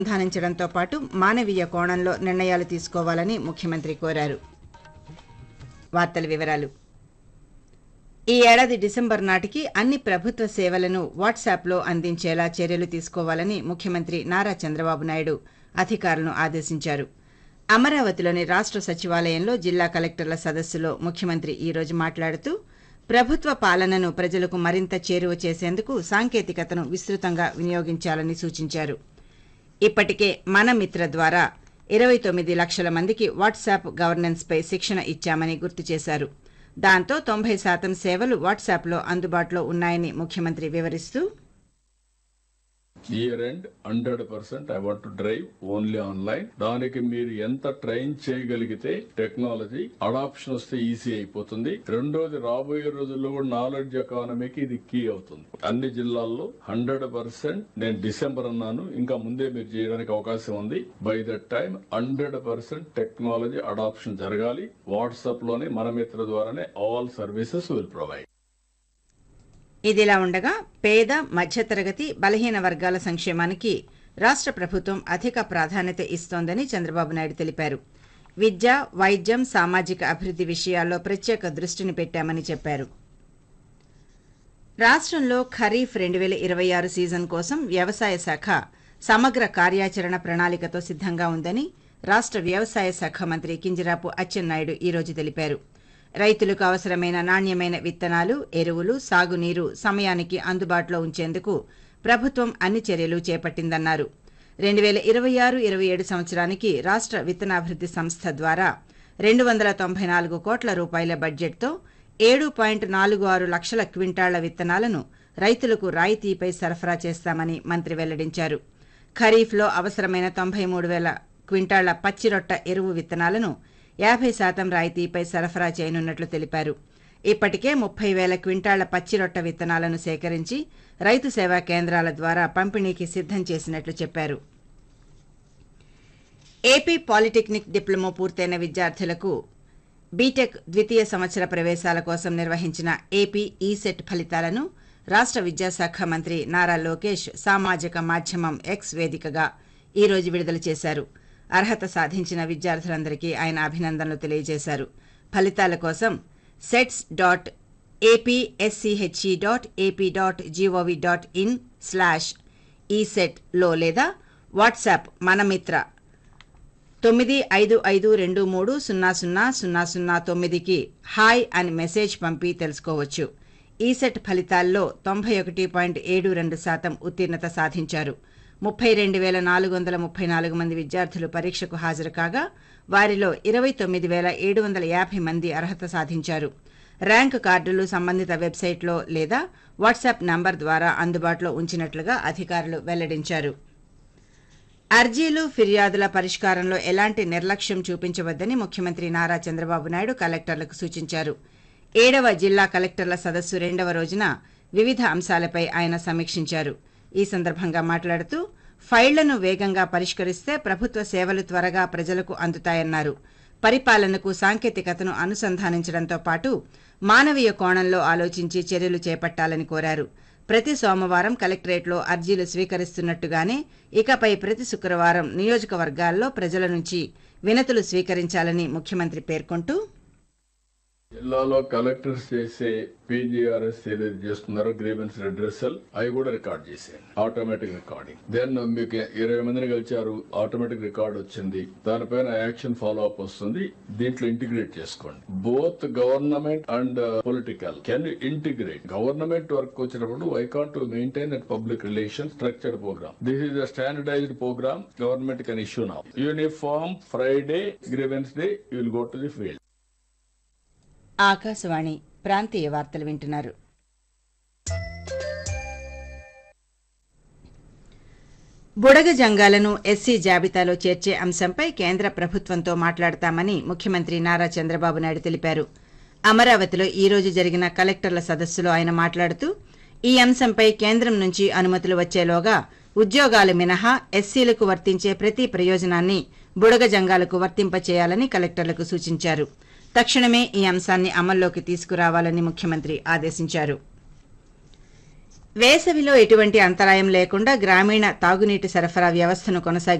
అనుసంధానించడంతో పాటు మానవీయ కోణంలో నిర్ణయాలు తీసుకోవాలని ముఖ్యమంత్రి కోరారు వార్తల వివరాలు ఈ ఏడాది డిసెంబర్ నాటికి అన్ని ప్రభుత్వ సేవలను వాట్సాప్లో అందించేలా చర్యలు తీసుకోవాలని ముఖ్యమంత్రి నారా చంద్రబాబు నాయుడు అధికారులను ఆదేశించారు అమరావతిలోని రాష్ట్ర సచివాలయంలో జిల్లా కలెక్టర్ల సదస్సులో ముఖ్యమంత్రి ఈ రోజు మాట్లాడుతూ ప్రభుత్వ పాలనను ప్రజలకు మరింత చేరువ చేసేందుకు సాంకేతికతను విస్తృతంగా వినియోగించాలని సూచించారు ఇప్పటికే మన మిత్ర ద్వారా ఇరవై తొమ్మిది లక్షల మందికి వాట్సాప్ గవర్నెన్స్ పై శిక్షణ ఇచ్చామని గుర్తు చేశారు దాంతో తొంభై శాతం సేవలు వాట్సాప్లో అందుబాటులో ఉన్నాయని ముఖ్యమంత్రి వివరిస్తూ year end hundred percent I want drive only online దానికి మీరు ఎంత ట్రైన్ చేయగలిగితే టెక్నాలజీ అడాప్షన్ వస్తే ఈజీ అయిపోతుంది రెండోది రాబోయే రోజుల్లో కూడా నాలెడ్జ్ ఎకానమీకి ఇది కీ అవుతుంది అన్ని జిల్లాల్లో హండ్రెడ్ పర్సెంట్ నేను డిసెంబర్ అన్నాను ఇంకా ముందే మీరు చేయడానికి అవకాశం ఉంది by that time hundred percent technology adoption జరగాలి వాట్సాప్ లోనే మన మిత్ర ద్వారానే ఆల్ సర్వీసెస్ విల్ ప్రొవైడ్ ఇదిలా ఉండగా పేద మధ్యతరగతి బలహీన వర్గాల సంక్షేమానికి రాష్ట్ర ప్రభుత్వం అధిక ప్రాధాన్యత ఇస్తోందని చంద్రబాబు నాయుడు తెలిపారు విద్య వైద్యం సామాజిక అభివృద్ధి విషయాల్లో ప్రత్యేక దృష్టిని పెట్టామని చెప్పారు రాష్ట్రంలో ఖరీఫ్ రెండు వేల ఇరవై ఆరు సీజన్ కోసం వ్యవసాయ శాఖ సమగ్ర కార్యాచరణ ప్రణాళికతో సిద్ధంగా ఉందని రాష్ట్ర వ్యవసాయ శాఖ మంత్రి కింజరాపు అచ్చెన్నాయుడు ఈ రోజు తెలిపారు రైతులకు అవసరమైన నాణ్యమైన విత్తనాలు ఎరువులు సాగునీరు సమయానికి అందుబాటులో ఉంచేందుకు ప్రభుత్వం అన్ని చర్యలు చేపట్టిందన్నారు రెండు వేల ఇరవై ఆరు ఇరవై ఏడు సంవత్సరానికి రాష్ట్ర విత్తనాభివృద్ధి సంస్థ ద్వారా రెండు వందల తొంభై నాలుగు కోట్ల రూపాయల బడ్జెట్తో ఏడు పాయింట్ నాలుగు ఆరు లక్షల క్వింటాళ్ల విత్తనాలను రైతులకు రాయితీపై సరఫరా చేస్తామని మంత్రి వెల్లడించారు ఖరీఫ్లో అవసరమైన తొంభై మూడు వేల క్వింటాళ్ల పచ్చిరొట్ట ఎరువు విత్తనాలను యాభై శాతం రాయితీపై సరఫరా చేయనున్నట్లు తెలిపారు ఇప్పటికే ముప్పై వేల క్వింటాళ్ల పచ్చిరొట్ట విత్తనాలను సేకరించి రైతు సేవా కేంద్రాల ద్వారా పంపిణీకి సిద్ధం చేసినట్లు చెప్పారు ఏపీ పాలిటెక్నిక్ డిప్లొమా పూర్తయిన విద్యార్థులకు బీటెక్ ద్వితీయ సంవత్సర ప్రవేశాల కోసం నిర్వహించిన ఏపీ ఈసెట్ ఫలితాలను రాష్ట్ర విద్యాశాఖ మంత్రి నారా లోకేష్ సామాజిక మాధ్యమం ఎక్స్ వేదికగా ఈ రోజు విడుదల చేశారు అర్హత సాధించిన విద్యార్థులందరికీ ఆయన అభినందనలు తెలియజేశారు ఫలితాల కోసం sets dot APSCHE dot AP dot G O V dot in slash ఈసెట్లో లేదా వాట్సాప్ మనమిత్ర తొమ్మిది ఐదు ఐదు రెండు మూడు సున్నా సున్నా సున్నా సున్నా తొమ్మిదికి హాయ్ అని మెసేజ్ పంపి తెలుసుకోవచ్చు ఈసెట్ ఫలితాల్లో తొంభై ఒకటి పాయింట్ ఏడు రెండు శాతం ఉత్తీర్ణత సాధించారు ముప్పై రెండు వేల నాలుగు వందల ముప్పై నాలుగు మంది విద్యార్థులు పరీక్షకు హాజరు కాగా వారిలో ఇరవై తొమ్మిది వేల ఏడు వందల యాభై మంది అర్హత సాధించారు ర్యాంక్ కార్డులు సంబంధిత వెబ్సైట్లో లేదా వాట్సాప్ నంబర్ ద్వారా అందుబాటులో ఉంచినట్లుగా అధికారులు వెల్లడించారు అర్జీలు ఫిర్యాదుల పరిష్కారంలో ఎలాంటి నిర్లక్ష్యం చూపించవద్దని ముఖ్యమంత్రి నారా చంద్రబాబు నాయుడు కలెక్టర్లకు సూచించారు ఏడవ జిల్లా కలెక్టర్ల సదస్సు రెండవ రోజున వివిధ అంశాలపై ఆయన సమీక్షించారు ఈ సందర్భంగా మాట్లాడుతూ ఫైళ్లను వేగంగా పరిష్కరిస్తే ప్రభుత్వ సేవలు త్వరగా ప్రజలకు అందుతాయన్నారు పరిపాలనకు సాంకేతికతను అనుసంధానించడంతో పాటు మానవీయ కోణంలో ఆలోచించి చర్యలు చేపట్టాలని కోరారు ప్రతి సోమవారం కలెక్టరేట్లో అర్జీలు స్వీకరిస్తున్నట్టుగానే ఇకపై ప్రతి శుక్రవారం నియోజకవర్గాల్లో ప్రజల నుంచి వినతులు స్వీకరించాలని ముఖ్యమంత్రి పేర్కొంటూ జిల్లాలో కలెక్టర్స్ చేసే పీజీఆర్ఎస్ ఏదైతే చేస్తున్నారో గ్రీవెన్స్ రిడ్రెసల్ అవి కూడా రికార్డ్ చేసేయండి ఆటోమేటిక్ రికార్డింగ్ దెన్ మీకు ఇరవై మందిని కలిచారు ఆటోమేటిక్ రికార్డ్ వచ్చింది దానిపైన యాక్షన్ ఫాలో అప్ వస్తుంది దీంట్లో ఇంటిగ్రేట్ చేసుకోండి both government and political can integrate government work వచ్చినప్పుడు I can't to maintain that public relation structured programme this is a standardised programme government can issue now uniform Friday grievance day you will go to the field Akashvani ప్రాంతీయ వార్తలు వింటున్నారు బుడగ జంగాలను SC జాబితాలో చేర్చే అంశంపై కేంద్ర ప్రభుత్వంతో మాట్లాడతామని ముఖ్యమంత్రి నారా చంద్రబాబు నాయుడు తెలిపారు అమరావతిలో ఈ రోజు జరిగిన కలెక్టర్ల సదస్సులో ఆయన మాట్లాడుతూ ఈ అంశంపై కేంద్రం నుంచి అనుమతులు వచ్చేలోగా ఉద్యోగాలు మినహా ఎస్సీలకు వర్తించే ప్రతి ప్రయోజనాన్ని బుడగ జంగాలకు వర్తింపచేయాలని కలెక్టర్లకు సూచించారు తక్షణమే ఈ అంశాన్ని అమల్లోకి తీసుకురావాలని ముఖ్యమంత్రి ఆదేశించారు వేసవిలో ఎటువంటి అంతరాయం లేకుండా గ్రామీణ తాగునీటి సరఫరా వ్యవస్థను కొనసాగి